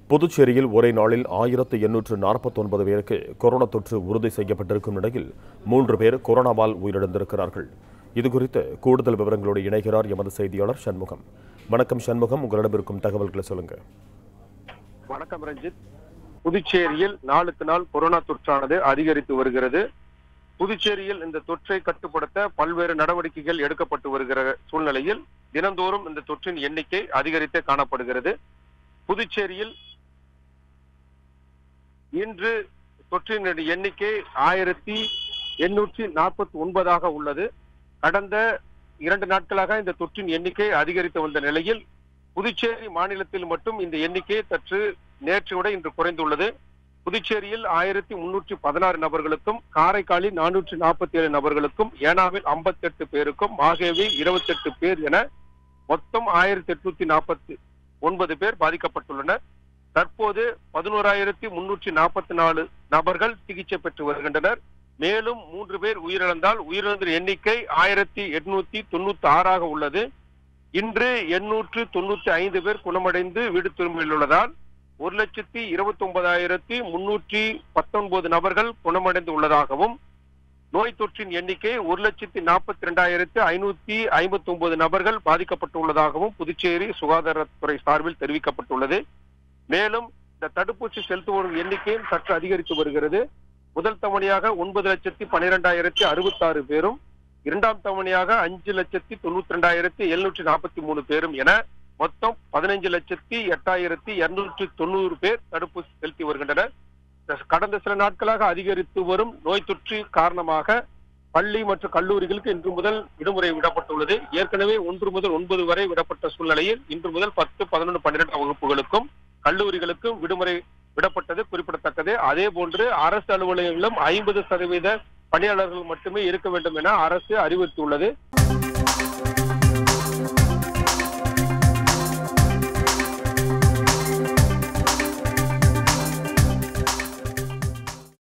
புதுச்சேரியில் ஒரே நாளில் ஆயிரத்து எண்ணூற்று நாற்பத்தொன்பது பேருக்கு கொரோனா தொற்று உறுதி செய்யப்பட்டிருக்கும் நிலையில் மூன்று பேர் கொரோனாவால் உயிரிழந்திருக்கிறார்கள் இதுகுறித்து கூடுதல் விவரங்களோடு இணைகிறார் எமது செய்தியாளர் சண்முகம் வணக்கம் சண்முகம் உங்களிடம் இருக்கும் தகவல்களை சொல்லுங்க வணக்கம் ரஞ்சித் புதுச்சேரியில் நாளுக்கு நாள் கொரோனா தொற்றானது அதிகரித்து வருகிறது புதுச்சேரியில் இந்த தொற்றை கட்டுப்படுத்த பல்வேறு நடவடிக்கைகள் எடுக்கப்பட்டு வருகிற சூழ்நிலையில் தினந்தோறும் இந்த தொற்றின் எண்ணிக்கை அதிகரித்தே காணப்படுகிறது புதுச்சேரியில் இன்று தொற்றின் எண்ணிக்கை ஆயிரத்தி எண்ணூற்றி நாற்பத்தி ஒன்பதாக உள்ளது கடந்த இரண்டு நாட்களாக இந்த தொற்றின் எண்ணிக்கை அதிகரித்து வந்த நிலையில் புதுச்சேரி மாநிலத்தில் மட்டும் இந்த எண்ணிக்கை சற்று நேற்று விட இன்று குறைந்துள்ளது புதுச்சேரியில் ஆயிரத்தி முன்னூற்றி பதினாறு நபர்களுக்கும் காரைக்காலில் நானூற்றி நாற்பத்தி ஏழு நபர்களுக்கும் ஏனாவில் ஐம்பத்தி எட்டு பேருக்கும் மாகேவில் இருபத்தி எட்டு பேர் என மொத்தம் ஆயிரத்தி எட்நூத்தி நாற்பத்தி ஒன்பது பேர் பாதிக்கப்பட்டுள்ளனர் தற்போது பதினோராயிரத்தி முன்னூற்றி நாற்பத்தி நாலு நபர்கள் சிகிச்சை பெற்று வருகின்றனர் மேலும் மூன்று பேர் உயிரிழந்தால் உயிரிழந்த எண்ணிக்கை ஆயிரத்தி எட்நூத்தி தொண்ணூத்தி ஆறாக உள்ளது இன்று எண்ணூற்று தொண்ணூத்தி ஐந்து பேர் குணமடைந்து வீடு திரும்பியுள்ளதால் ஒரு லட்சத்தி இருபத்தி ஒன்பதாயிரத்தி முன்னூற்றி பத்தொன்பது நபர்கள் குணமடைந்து உள்ளதாகவும் நோய் தொற்றின் எண்ணிக்கை ஒரு லட்சத்தி நாற்பத்தி இரண்டாயிரத்தி ஐநூத்தி ஐம்பத்தி ஒன்பது நபர்கள் பாதிக்கப்பட்டுள்ளதாகவும் புதுச்சேரி சுகாதாரத்துறை சார்பில் தெரிவிக்கப்பட்டுள்ளது மேலும் இந்த தடுப்பூசி செலுத்துவோர் எண்ணிக்கையும் சற்று அதிகரித்து வருகிறது முதல் தவணையாக ஒன்பது லட்சத்தி பன்னிரெண்டாயிரத்தி அறுபத்தி ஆறு பேரும் இரண்டாம் தவணையாக அஞ்சு லட்சத்தி தொண்ணூத்தி ரெண்டாயிரத்தி எழுநூற்றி நாற்பத்தி மூணு பேரும் என மொத்தம் பதினைஞ்சு லட்சத்தி எட்டாயிரத்தி இருநூற்றி தொண்ணூறு பேர் தடுப்பூசி செலுத்தி வருகின்றனர் கடந்த சில நாட்களாக அதிகரித்து வரும் நோய் தொற்று காரணமாக பள்ளி மற்றும் கல்லூரிகளுக்கு இன்று முதல் விடுமுறை விடப்பட்டுள்ளது ஏற்கனவே ஒன்று முதல் ஒன்பது வரை விடப்பட்ட சூழ்நிலையில் இன்று முதல் பத்து பதினொன்று பன்னிரெண்டாம் வகுப்புகளுக்கும் கல்லூரிகளுக்கும் விடுமுறை விடப்பட்டது குறிப்பிடத்தக்கது அதே போன்று அரசு அலுவலகங்களிலும் ஐம்பது சதவீத பணியாளர்கள் மட்டுமே இருக்க வேண்டும் என அரசு அறிவுறுத்தியுள்ளது